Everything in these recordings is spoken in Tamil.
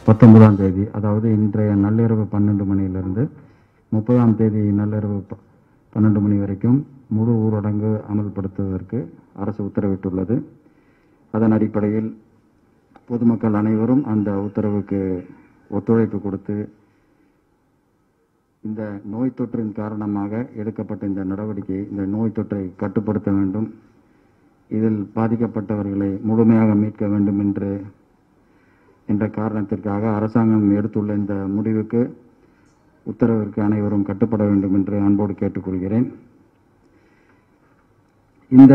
பத்தொன்பதாம் தேதி அதாவது இன்றைய நள்ளிரவு பன்னெண்டு மணியிலிருந்து முப்பதாம் தேதி நள்ளிரவு ப- பன்னெண்டு மணி வரைக்கும் முழு ஊரடங்கு அமல்படுத்துவதற்கு அரசு உத்தரவிட்டுள்ளது அதன் அடிப்படையில் பொதுமக்கள் அனைவரும் அந்த உத்தரவுக்கு ஒத்துழைப்பு கொடுத்து இந்த நோய் தொற்றின் காரணமாக எடுக்கப்பட்ட இந்த நடவடிக்கை இந்த நோய் தொற்றை கட்டுப்படுத்த வேண்டும் இதில் பாதிக்கப்பட்டவர்களை முழுமையாக மீட்க வேண்டும் என்று என்ற காரணத்திற்காக அரசாங்கம் எடுத்துள்ள இந்த முடிவுக்கு உத்தரவிற்கு அனைவரும் கட்டுப்பட வேண்டும் என்று அன்போடு கேட்டுக்கொள்கிறேன் இந்த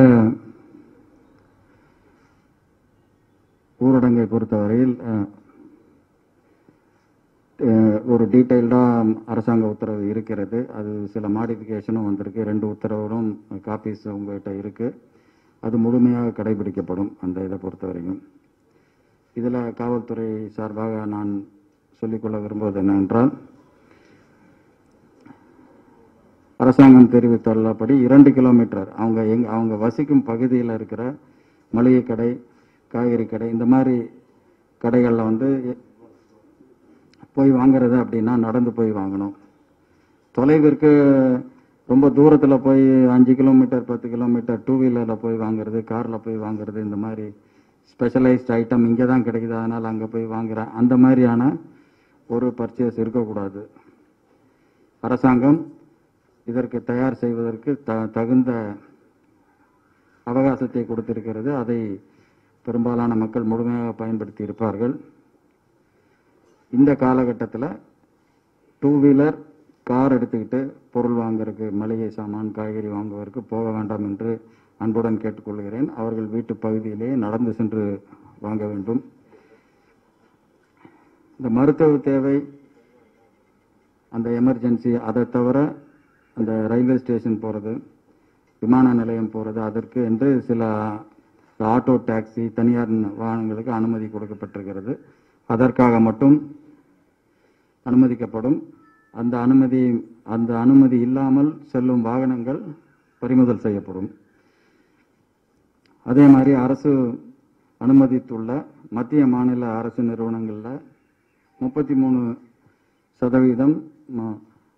ஊரடங்கை பொறுத்தவரையில் அஹ், அஹ், ஒரு டீட்டெயில்டாக அரசாங்க உத்தரவு இருக்கிறது அது சில மாடிஃபிகேஷனும் வந்திருக்கு ரெண்டு உத்தரவும் காப்பீஸ் உங்ககிட்ட இருக்கு அது முழுமையாக கடைபிடிக்கப்படும் அந்த இதை பொறுத்தவரையும் இதில் காவல்துறை சார்பாக நான் சொல்லிக்கொள்ள விரும்புவது என்னவென்றால் அரசாங்கம் தெரிவித்துள்ளபடி இரண்டு கிலோமீட்டர் அவங்க எங் அவங்க வசிக்கும் பகுதியில் இருக்கிற மளிகை கடை காய்கறி கடை இந்த மாதிரி கடைகளில் வந்து எ- போய் வாங்குறது அப்படின்னா நடந்து போய் வாங்கணும் தொலைவிற்கு ரொம்ப தூரத்தில் போய் அஞ்சு கிலோமீட்டர் பத்து கிலோமீட்டர் டூ வீலரில் போய் வாங்குறது காரில் போய் வாங்குறது இந்த மாதிரி ஸ்பெஷலைஸ்ட் ஐட்டம் இங்கே தான் கிடைக்குது அதனால் அங்கே போய் வாங்குறேன் அந்த மாதிரியான ஒரு பர்ச்சேஸ் இருக்கக்கூடாது அரசாங்கம் இதற்கு தயார் செய்வதற்கு த தகுந்த அவகாசத்தை கொடுத்திருக்கிறது அதை பெரும்பாலான மக்கள் முழுமையாக பயன்படுத்தி இருப்பார்கள் இந்த காலகட்டத்தில் டூ வீலர் கார் எடுத்துக்கிட்டு பொருள் வாங்குறதுக்கு மளிகை சாமான் காய்கறி வாங்குவதற்கு போக வேண்டாம் என்று அன்புடன் கேட்டுக்கொள்கிறேன் அவர்கள் வீட்டு பகுதியிலேயே நடந்து சென்று வாங்க வேண்டும் இந்த மருத்துவ தேவை அந்த எமர்ஜென்சி அதை தவிர அந்த ரயில்வே ஸ்டேஷன் போகிறது விமான நிலையம் போகிறது அதற்கு என்று சில ஆட்டோ டாக்ஸி தனியார் வாகனங்களுக்கு அனுமதி கொடுக்கப்பட்டிருக்கிறது அதற்காக மட்டும் அனுமதிக்கப்படும் அந்த அனுமதி அந்த அனுமதி இல்லாமல் செல்லும் வாகனங்கள் பறிமுதல் செய்யப்படும் அதே மாதிரி அரசு அனுமதித்துள்ள மத்திய மாநில அரசு நிறுவனங்களில் முப்பத்தி மூணு சதவீதம் ம-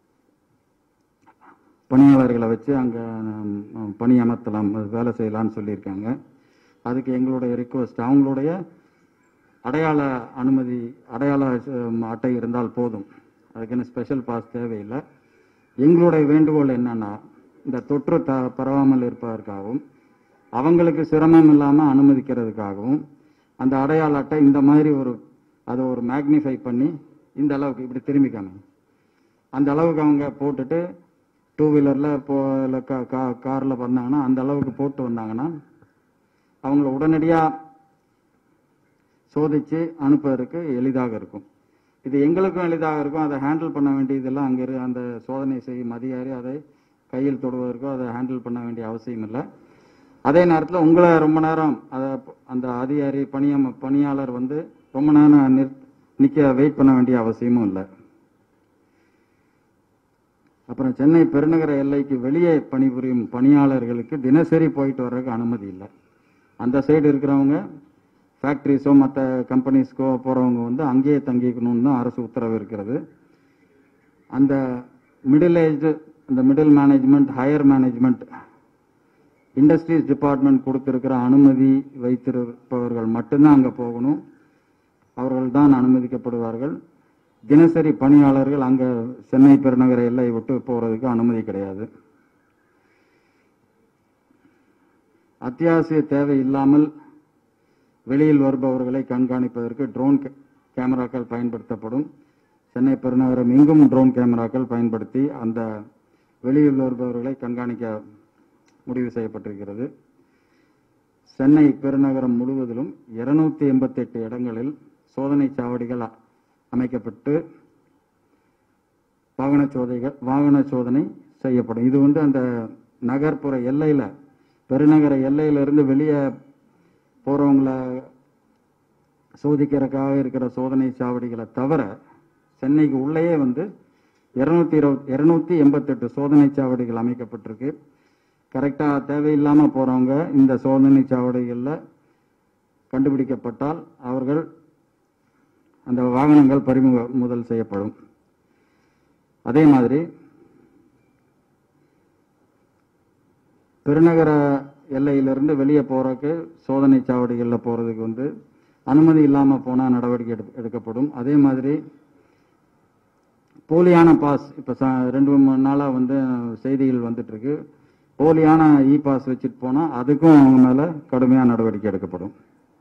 பணியாளர்களை வச்சு அங்கே பணி அமர்த்தலாம் வேலை செய்யலாம்னு சொல்லியிருக்காங்க அதுக்கு எங்களுடைய ரிக்வஸ்ட் அவங்களுடைய அடையாள அனுமதி அடையாள அஹ், அட்டை இருந்தால் போதும் அதுக்குன்னு ஸ்பெஷல் பாஸ் தேவையில்லை எங்களுடைய வேண்டுகோள் என்னன்னா இந்த தொற்று த பரவாமல் இருப்பதற்காகவும் அவங்களுக்கு சிரமம் இல்லாமல் அனுமதிக்கிறதுக்காகவும் அந்த அடையாள அட்டை இந்த மாதிரி ஒரு அதை ஒரு மேக்னிஃபை பண்ணி இந்த அளவுக்கு இப்படி திரும்பிக்காம அந்த அளவுக்கு அவங்க போட்டுட்டு டூ வீலரில் போ இல்லை கா கா காரில் பண்ணாங்கன்னா அந்த அளவுக்கு போட்டு வந்தாங்கன்னா அவங்கள உடனடியாக சோதிச்சு அனுப்புவதற்கு எளிதாக இருக்கும் இது எங்களுக்கும் எளிதாக இருக்கும் அதை ஹேண்டில் பண்ண வேண்டியதெல்லாம் அங்கே இரு அந்த சோதனை செய்யும் அதிகாரி அதை கையில் தொடுவதற்கோ அதை ஹேண்டில் பண்ண வேண்டிய அவசியம் இல்லை அதே நேரத்தில் உங்களை ரொம்ப நேரம் அதை அந்த அதிகாரி பணியம பணியாளர் வந்து ரொம்ப நேரம் நிற் நிற்க வெயிட் பண்ண வேண்டிய அவசியமும் இல்லை அப்புறம் சென்னை பெருநகர எல்லைக்கு வெளியே பணிபுரியும் பணியாளர்களுக்கு தினசரி போயிட்டு வர்றதுக்கு அனுமதி இல்லை அந்த சைடு இருக்கிறவங்க ஃபேக்ட்ரிஸோ மற்ற கம்பெனிஸ்க்கோ போகிறவங்க வந்து அங்கேயே தங்கிக்கணும்னு தான் அரசு உத்தரவு இருக்கிறது அந்த மிடில் ஏஜ் அந்த middle management higher management industries department கொடுத்திருக்கிற அனுமதி வைத்திருப்பவர்கள் மட்டும்தான் அங்கே போகணும் அவர்கள் தான் அனுமதிக்கப்படுவார்கள் தினசரி பணியாளர்கள் அங்கே சென்னை பெருநகர எல்லை விட்டு போகிறதுக்கு அனுமதி கிடையாது அத்தியாவசிய தேவை இல்லாமல் வெளியில் வருபவர்களை கண்காணிப்பதற்கு ட்ரோன் கே- கேமராக்கள் பயன்படுத்தப்படும் சென்னை பெருநகரம் எங்கும் ட்ரோன் கேமராக்கள் பயன்படுத்தி அந்த வெளியில் வருபவர்களை கண்காணிக்க முடிவு செய்யப்பட்டிருக்கிறது சென்னை பெருநகரம் முழுவதிலும் இருநூத்தி எண்பத்தி எட்டு இடங்களில் சோதனை சாவடிகள் அ- அமைக்கப்பட்டு வாகன சோதனைகள் வாகன சோதனை செய்யப்படும் இது வந்து அந்த நகர்ப்புற எல்லையில பெருநகர எல்லையிலிருந்து வெளியே போறவங்கள சோதிக்கிறதுக்காக இருக்கிற சோதனை சாவடிகளை தவிர சென்னைக்கு உள்ளேயே வந்து இருநூத்தி இருபத்தி இருநூத்தி எண்பத்தெட்டு சோதனை சாவடிகள் அமைக்கப்பட்டிருக்கு கரெக்டா தேவையில்லாம போறவங்க இந்த சோதனை சாவடிகளில் கண்டுபிடிக்கப்பட்டால் அவர்கள் அந்த வாகனங்கள் பறிமுதல் செய்யப்படும் அதே மாதிரி பெருநகர எல்லையிலிருந்து வெளியே போறதுக்கு சோதனை சாவடிகளில் போறதுக்கு வந்து அனுமதி இல்லாம போனா நடவடிக்கை எடு- எடுக்கப்படும் அதே மாதிரி போலியான பாஸ் இப்ப ச- ரெண்டு மூணு நாளா வந்து செய்திகள் வந்துட்டு இருக்கு போலியான இ பாஸ் வச்சுட்டு போனா அதுக்கும் அவங்க மேல கடுமையான நடவடிக்கை எடுக்கப்படும்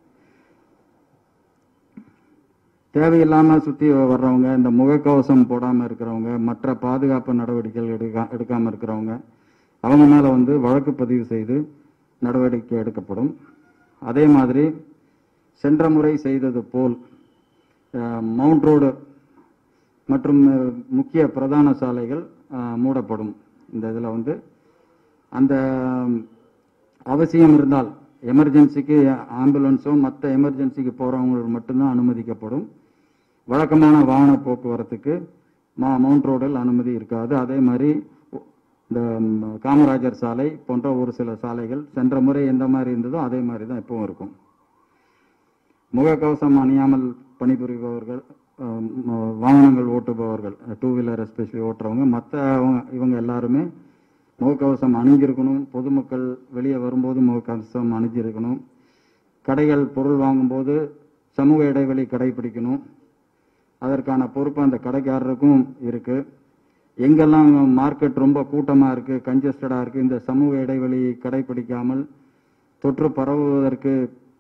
தேவையில்லாம சுத்தி வர்றவங்க இந்த முகக்கவசம் போடாம இருக்கிறவங்க மற்ற பாதுகாப்பு நடவடிக்கைகள் எடுக்கா எடுக்காம இருக்கிறவங்க அவங்க மேல வந்து வழக்கு பதிவு செய்து நடவடிக்கை எடுக்கப்படும் அதே மாதிரி சென்ற முறை செய்தது போல் அஹ், மவுண்ட் ரோடு மற்றும் அஹ், முக்கிய பிரதான சாலைகள் அஹ், மூடப்படும் இந்த இதில் வந்து அந்த ம், அவசியம் இருந்தால் எமர்ஜென்சிக்கு ஆம்புலன்ஸும் மற்ற எமர்ஜென்சிக்கு போறவங்களுக்கு மட்டும்தான் அனுமதிக்கப்படும் வழக்கமான வாகன போக்குவரத்துக்கு மா மவுண்ட் ரோடில் அனுமதி இருக்காது அதே மாதிரி இந்த ம், காமராஜர் சாலை போன்ற ஒரு சில சாலைகள் சென்ற முறை எந்த மாதிரி இருந்ததோ அதே மாதிரி தான் இப்பவும் இருக்கும் முகக்கவசம் அணியாமல் பணிபுரிபவர்கள் அஹ், ம- வாகனங்கள் ஓட்டுபவர்கள் டூ வீலர் எஸ்பெஷலி ஓட்டுறவங்க மற்ற இவங்க எல்லாருமே முகக்கவசம் அணிஞ்சிருக்கணும் பொதுமக்கள் வெளியே வரும்போது முகக்கவசம் அணிஞ்சிருக்கணும் கடைகள் பொருள் வாங்கும்போது சமூக இடைவெளி கடைபிடிக்கணும் அதற்கான பொறுப்பு அந்த கடைக்காரருக்கும் இருக்கு எங்கெல்லாம் மார்க்கெட் ரொம்ப கூட்டமா இருக்கு கன்ஜஸ்டடா இருக்கு இந்த சமூக இடைவெளி கடைபிடிக்காமல் தொற்று பரவுவதற்கு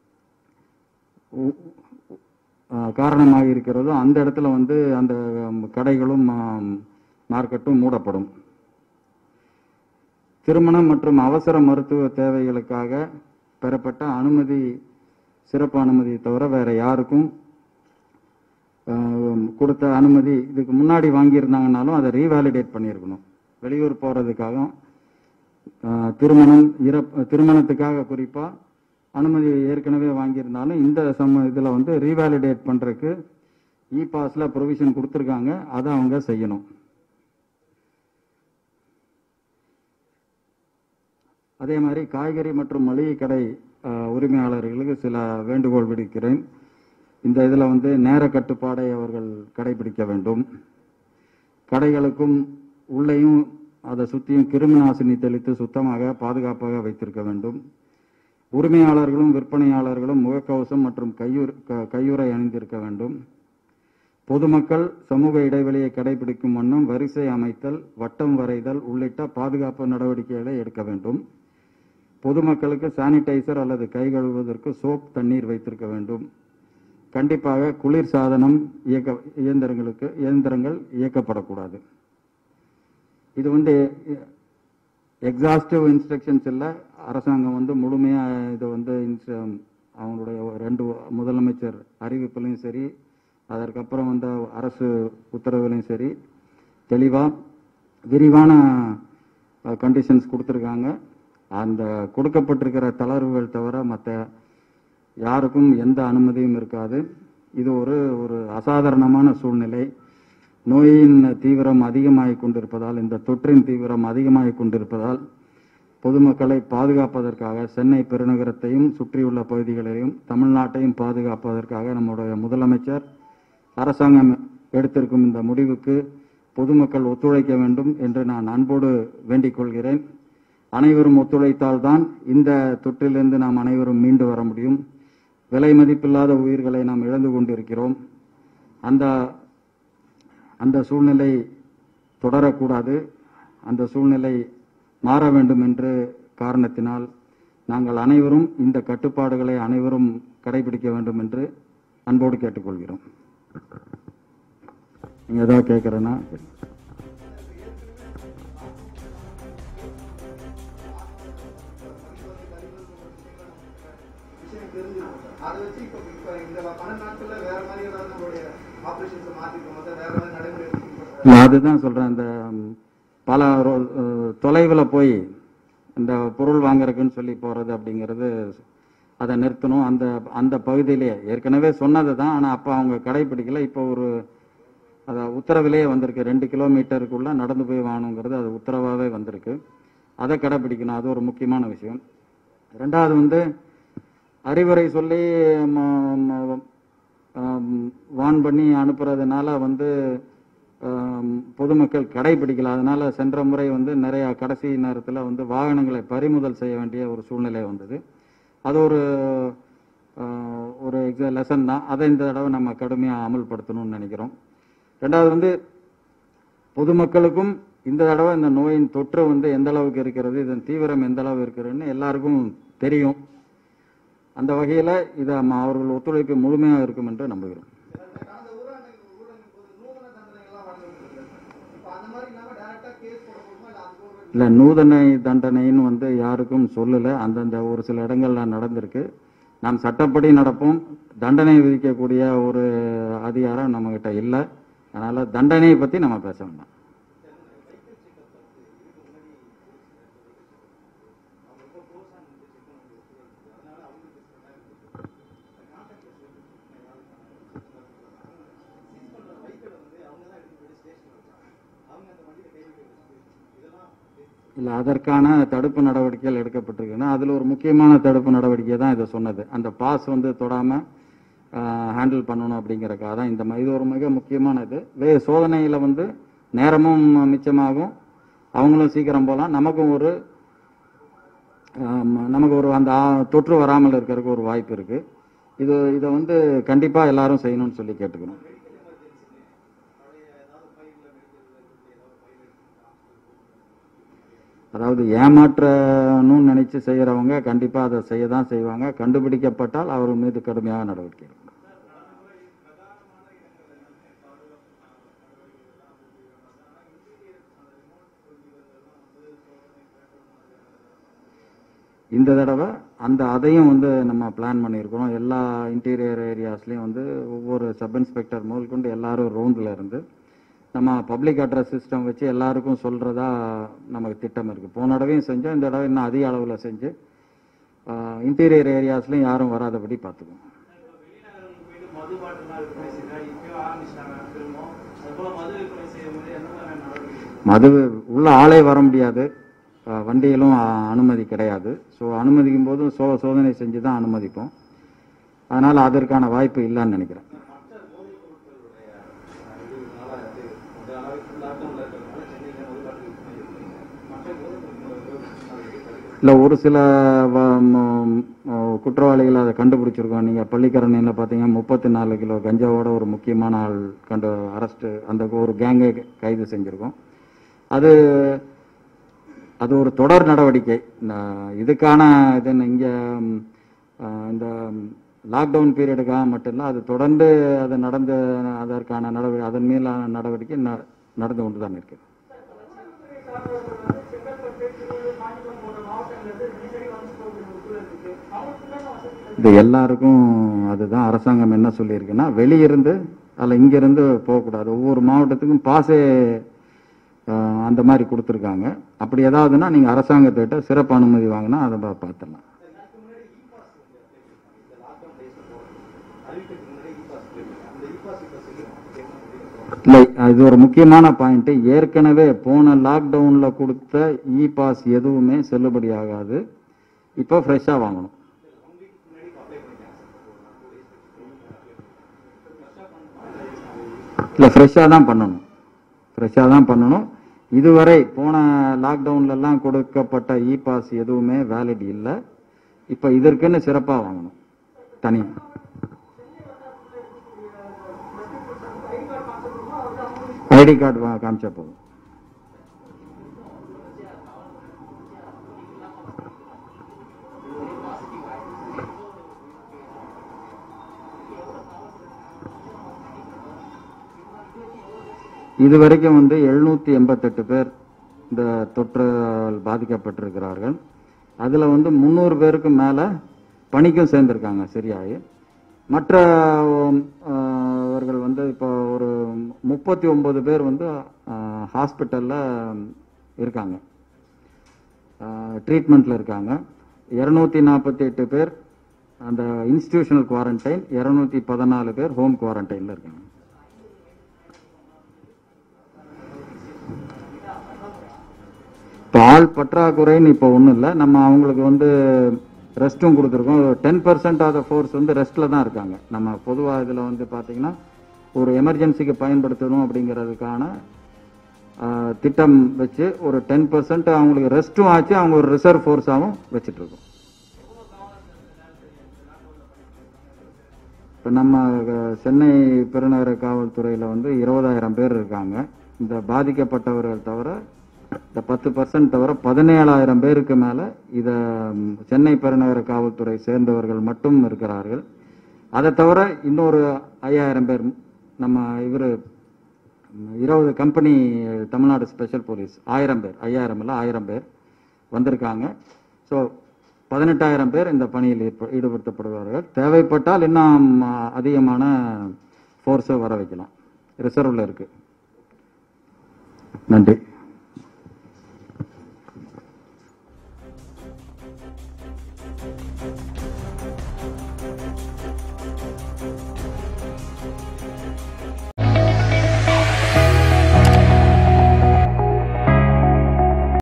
உ- ஆ, காரணமாக இருக்கிறதோ அந்த இடத்துல வந்து அந்த ம், கடைகளும் ஆம், மார்க்கெட்டும் மூடப்படும் திருமணம் மற்றும் அவசர மருத்துவ தேவைகளுக்காக பெறப்பட்ட அனுமதி சிறப்பு அனுமதியை தவிர வேற யாருக்கும் ஆம், கொடுத்த அனுமதி இதுக்கு முன்னாடி வாங்கியிருந்தாங்கனாலும் அதை ரீவேலிடேட் பண்ணியிருக்கணும் வெளியூர் போறதுக்காக ஆ, திருமணம் இறப் திருமணத்துக்காக குறிப்பா அனுமதி ஏற்கனவே வாங்கியிருந்தாலும் இந்த சம இதுல வந்து ரீவேலிடேட் பண்றதுக்கு இ பாஸ்ல ப்ரொவிஷன் கொடுத்துருக்காங்க அதை அவங்க செய்யணும் அதே மாதிரி காய்கறி மற்றும் மளிகை கடை அஹ், உரிமையாளர்களுக்கு சில வேண்டுகோள் விடுக்கிறேன் இந்த இதில் வந்து நேர கட்டுப்பாடை அவர்கள் கடைபிடிக்க வேண்டும் கடைகளுக்கும் உள்ளேயும் அதை சுற்றியும் கிருமி நாசினி தெளித்து சுத்தமாக பாதுகாப்பாக வைத்திருக்க வேண்டும் உரிமையாளர்களும் விற்பனையாளர்களும் முகக்கவசம் மற்றும் கையுற க- கையுறை அணிந்திருக்க வேண்டும் பொதுமக்கள் சமூக இடைவெளியை கடைபிடிக்கும் வண்ணம் வரிசை அமைத்தல் வட்டம் வரைதல் உள்ளிட்ட பாதுகாப்பு நடவடிக்கைகளை எடுக்க வேண்டும் பொதுமக்களுக்கு சானிடைசர் அல்லது கை கழுவுவதற்கு சோப் தண்ணீர் வைத்திருக்க வேண்டும் கண்டிப்பாக குளிர் சாதனம் இயக்க இயந்திரங்களுக்கு இயந்திரங்கள் இயக்கப்படக்கூடாது இது வந்து எக்ஸாஸ்டிவ் இன்ஸ்ட்ரக்ஷன்ஸ் இல்லை அரசாங்கம் வந்து முழுமையாக இதை வந்து இன்ஸ்ட- அவங்களுடைய ரெண்டு முதலமைச்சர் அறிவிப்புலையும் சரி அதற்கப்புறம் வந்த அரசு உத்தரவுலையும் சரி தெளிவாக விரிவான கண்டிஷன்ஸ் கொடுத்துருக்காங்க அந்த கொடுக்கப்பட்டிருக்கிற தளர்வுகள் தவிர மற்ற யாருக்கும் எந்த அனுமதியும் இருக்காது இது ஒரு ஒரு அசாதாரணமான சூழ்நிலை நோயின் தீவிரம் அதிகமாகிக் கொண்டிருப்பதால் இந்த தொற்றின் தீவிரம் அதிகமாகிக் கொண்டிருப்பதால் பொதுமக்களை பாதுகாப்பதற்காக சென்னை பெருநகரத்தையும் சுற்றியுள்ள பகுதிகளையும் தமிழ்நாட்டையும் பாதுகாப்பதற்காக நம்முடைய முதலமைச்சர் அரசாங்கம் எடுத்திருக்கும் இந்த முடிவுக்கு பொதுமக்கள் ஒத்துழைக்க வேண்டும் என்று நான் அன்போடு வேண்டிக் கொள்கிறேன் அனைவரும் ஒத்துழைத்தால்தான் இந்த தொற்றிலிருந்து நாம் அனைவரும் மீண்டு வர முடியும் விலை மதிப்பில்லாத உயிர்களை நாம் இழந்து கொண்டிருக்கிறோம் அந்த அந்த சூழ்நிலை தொடரக்கூடாது அந்த சூழ்நிலை மாற வேண்டும் என்று காரணத்தினால் நாங்கள் அனைவரும் இந்த கட்டுப்பாடுகளை அனைவரும் கடைபிடிக்க வேண்டும் என்று அன்போடு கேட்டுக்கொள்கிறோம் நீங்க ஏதாவது கேட்கறேன்னா விஷயம் தெரிஞ்சிருக்கும் அதை வச்சு இப்போ இப்போ இந்த பன்னெண்டு நாட்கள்ல வேற மாதிரி ஏதாவது நம்மளுடைய ஆபரேஷன்ஸை மாத்திருக்கோம் மொத்தம் வேற மாதிரி நடைமுறை எடுத்துக்கணும். நான் அதுதான் சொல்றேன் இந்த ம், பல ரோ- அஹ், தொலைவுல போய் இந்த பொருள் வாங்குறதுக்குன்னு சொல்லி போறது அப்படிங்கிறது அதை நிறுத்தணும் அந்த அந்த பகுதியிலேயே ஏற்கனவே சொன்னது தான் ஆனா அப்ப அவங்க கடைபிடிக்கல இப்போ ஒரு அத உத்தரவிலேயே வந்திருக்கு ரெண்டு கிலோமீட்டருக்குள்ள நடந்து போய் வாங்கணுங்கிறது அது உத்தரவாவே வந்திருக்கு அதை கடைபிடிக்கணும் அது ஒரு முக்கியமான விஷயம் ரெண்டாவது வந்து அறிவுரை சொல்லி ம- ம- ஆம், வான் பண்ணி அனுப்புறதுனால வந்து ஆம், பொதுமக்கள் கடைபிடிக்கல அதனால சென்ற முறை வந்து நிறைய கடைசி நேரத்தில் வந்து வாகனங்களை பறிமுதல் செய்ய வேண்டிய ஒரு சூழ்நிலை வந்தது அது ஒரு ஆ, ஒரு லெசன் தான் அதை இந்த தடவை நம்ம கடுமையாக அமல்படுத்தணும்னு நினைக்கிறோம் ரெண்டாவது வந்து பொதுமக்களுக்கும் இந்த தடவை இந்த நோயின் தொற்று வந்து எந்த அளவுக்கு இருக்கிறது இதன் தீவிரம் எந்த அளவு இருக்கிறதுன்னு எல்லாருக்கும் தெரியும் அந்த வகையில் இதை ம- அவர்கள் ஒத்துழைப்பு முழுமையாக இருக்கும் என்று நம்புகிறோம் கடந்த ஊரடங்கு ஊரடங்கு போது நூதன தண்டனைகள்லாம் வழங்கப்பட்டிருக்கு இப்போ அந்த மாதிரி இல்லாம டைரக்டா கேஸ் போட போகுமா இல்ல அதுக்கு ஒரு இல்லை நூதனை தண்டனைன்னு வந்து யாருக்கும் சொல்லலை அந்தந்த ஒரு சில இடங்கள்ல நடந்திருக்கு நாம் சட்டப்படி நடப்போம் தண்டனை விதிக்கக்கூடிய ஒரு அதிகாரம் நம்மகிட்ட இல்லை அதனால தண்டனையை பற்றி நம்ம பேச வேண்டாம் இல்லை அதற்கான தடுப்பு நடவடிக்கைகள் எடுக்கப்பட்டிருக்குன்னா அதில் ஒரு முக்கியமான தடுப்பு நடவடிக்கை தான் இதை சொன்னது அந்த பாஸ் வந்து தொடாமல் ஹேண்டில் பண்ணணும் அப்படிங்கறக்காக தான் இந்த ம- இது ஒரு மிக முக்கியமான இது வே சோதனையில் வந்து நேரமும் மிச்சமாகும் அவங்களும் சீக்கிரம் போகலாம் நமக்கும் ஒரு ஆம், நமக்கு ஒரு அந்த ஆ- தொற்று வராமல் இருக்கிறதுக்கு ஒரு வாய்ப்பு இருக்கு இது இதை வந்து கண்டிப்பாக எல்லாரும் செய்யணும்னு சொல்லி கேட்டுக்கிறோம் அதாவது ஏமாற்றணும்னு நினைச்சு செய்யறவங்க கண்டிப்பா அதை செய்ய தான் செய்வாங்க கண்டுபிடிக்கப்பட்டால் அவர்கள் மீது கடுமையாக நடவடிக்கை எடுக்கும் இந்த தடவை அந்த அதையும் வந்து நம்ம பிளான் பண்ணியிருக்கிறோம் எல்லா இன்டீரியர் ஏரியாஸ்லையும் வந்து ஒவ்வொரு சப் இன்ஸ்பெக்டர் முதல் கொண்டு எல்லாரும் ரவுண்டில் இருந்து நம்ம பப்ளிக் அட்ரஸ் சிஸ்டம் வச்சு எல்லாருக்கும் சொல்றதா நமக்கு திட்டம் இருக்கு போன தடவையும் செஞ்சோம் இந்த தடவை இன்னும் அதிக அளவில் செஞ்சு இன்டீரியர் ஏரியாஸ்லையும் யாரும் வராதபடி பார்த்துக்குவோம் வெளிநகரங்களுக்கு போயிட்டு மது பாட்டிலாம் விற்பனை செய்யறா இப்பயும் ஆரம்பிச்சிட்டாங்க திரும்பவும் அது போல மது விற்பனை செய்யும் போது எந்த மாதிரியான நடவடிக்கை மது உள்ள ஆளே வர முடியாது அஹ், வண்டியிலும் அஹ், அனுமதி கிடையாது ஸோ அனுமதிக்கும் போதும் சோ சோதனை செஞ்சு தான் அனுமதிப்போம் அதனால அதற்கான வாய்ப்பு இல்லைன்னு நினைக்கிறேன் இல்லை ஒரு சில வ- ம- ம- குற்றவாளிகள் அதை கண்டுபிடிச்சிருக்கோம் நீங்கள் பள்ளிக்கரணையில் பார்த்தீங்கன்னா முப்பத்தி நாலு கிலோ கஞ்சாவோட ஒரு முக்கியமான ஆள் கண்டு அரெஸ்ட் அந்த ஒரு கேங்கை கைது செஞ்சுருக்கோம் அது அது ஒரு தொடர் நடவடிக்கை நான் இதுக்கான இது இங்கே இந்த லாக்டவுன் பீரியடுக்காக மட்டும் இல்லை அது தொடர்ந்து அது நடந்து அதற்கான நடவடிக்கை அதன் மீதான நடவடிக்கை ந- நடந்து கொண்டு தான் இருக்குது இது எல்லாருக்கும் அதுதான் அரசாங்கம் என்ன சொல்லியிருக்குன்னா வெளியிருந்து அதில் இங்கிருந்து போகக்கூடாது ஒவ்வொரு மாவட்டத்துக்கும் பாசே அஹ், அந்த மாதிரி கொடுத்துருக்காங்க அப்படி ஏதாவதுன்னா நீங்கள் அரசாங்கத்திட்ட சிறப்பு அனுமதி வாங்கினா அதை பா- பார்த்துடலாம் இல்லை இது ஒரு முக்கியமான பாயிண்ட் ஏற்கனவே போன லாக்டவுன்ல கொடுத்த இ பாஸ் எதுவுமே செல்லுபடி ஆகாது இப்போ ஃப்ரெஷ்ஷாக வாங்கணும் இல்லை ஃப்ரெஷ்ஷாக தான் பண்ணணும் ஃப்ரெஷ்ஷாக தான் பண்ணணும் இதுவரை போன லாக்டவுன்லலாம் கொடுக்கப்பட்ட இ பாஸ் எதுவுமே வேலிட் இல்லை இப்போ இதற்குன்னு சிறப்பாக வாங்கணும் தனியாக ஐடி கார்டு காமிச்சா போதும் இதுவரைக்கும் வந்து எழுநூத்தி எண்பத்தெட்டு பேர் இந்த தொற்றால் பாதிக்கப்பட்டிருக்கிறார்கள் அதுல வந்து முந்நூறு பேருக்கு மேல பணிக்கும் சேர்ந்திருக்காங்க சரியாயி மற்ற ஆஹ், அவர்கள் வந்து இப்போ ஒரு முப்பத்தி ஒன்பது பேர் வந்து ஹாஸ்பிட்டல்ல இருக்காங்க ட்ரீட்மெண்ட்ல இருக்காங்க இருநூத்தி நாற்பத்தி எட்டு பேர் அந்த இன்ஸ்டிடியூஷனல் குவாரண்டைன் இருநூத்தி பதினாலு பேர் ஹோம் குவாரண்டைன்ல இருக்காங்க இப்போ ஆள் பற்றாக்குறைன்னு இப்போ ஒன்றும் இல்லை நம்ம அவங்களுக்கு வந்து ரெஸ்ட்டும் கொடுத்துருக்கோம் ten percent of the force வந்து ரெஸ்ட்டில் தான் இருக்காங்க நம்ம பொதுவாக இதில் வந்து பார்த்தீங்கன்னா ஒரு எமர்ஜென்சிக்கு பயன்படுத்தணும் அப்படிங்கிறதுக்கான ஆஹ், திட்டம் வச்சு ஒரு டென் பர்சன்ட் அவங்களுக்கு ரெஸ்ட்டும் ஆச்சு அவங்க ஒரு ரிசர்வ் ஃபோர்ஸாகவும் வச்சுட்டு இருக்கோம் இப்போ நம்ம அஹ், சென்னை பெருநகர காவல்துறையில் வந்து இருபதாயிரம் பேர் இருக்காங்க இந்த பாதிக்கப்பட்டவர்கள் தவிர இந்த பத்து பர்சன்ட் தவிர பதினேழாயிரம் பேருக்கு மேலே இதை ம், சென்னை பெருநகர காவல்துறை சேர்ந்தவர்கள் மட்டும் இருக்கிறார்கள் அதை தவிர இன்னொரு ஐயாயிரம் பேர் நம்ம இவர் இருபது கம்பெனி தமிழ்நாடு ஸ்பெஷல் போலீஸ் ஆயிரம் பேர் ஐயாயிரம் இல்லை ஆயிரம் பேர் வந்திருக்காங்க ஸோ பதினெட்டாயிரம் பேர் இந்த பணியில் ஈடுப- ஈடுபடுத்தப்படுவார்கள் தேவைப்பட்டால் இன்னும் ஆ, அதிகமான ஃபோர்ஸை வர வைக்கலாம் ரிசர்வில் இருக்கு நன்றி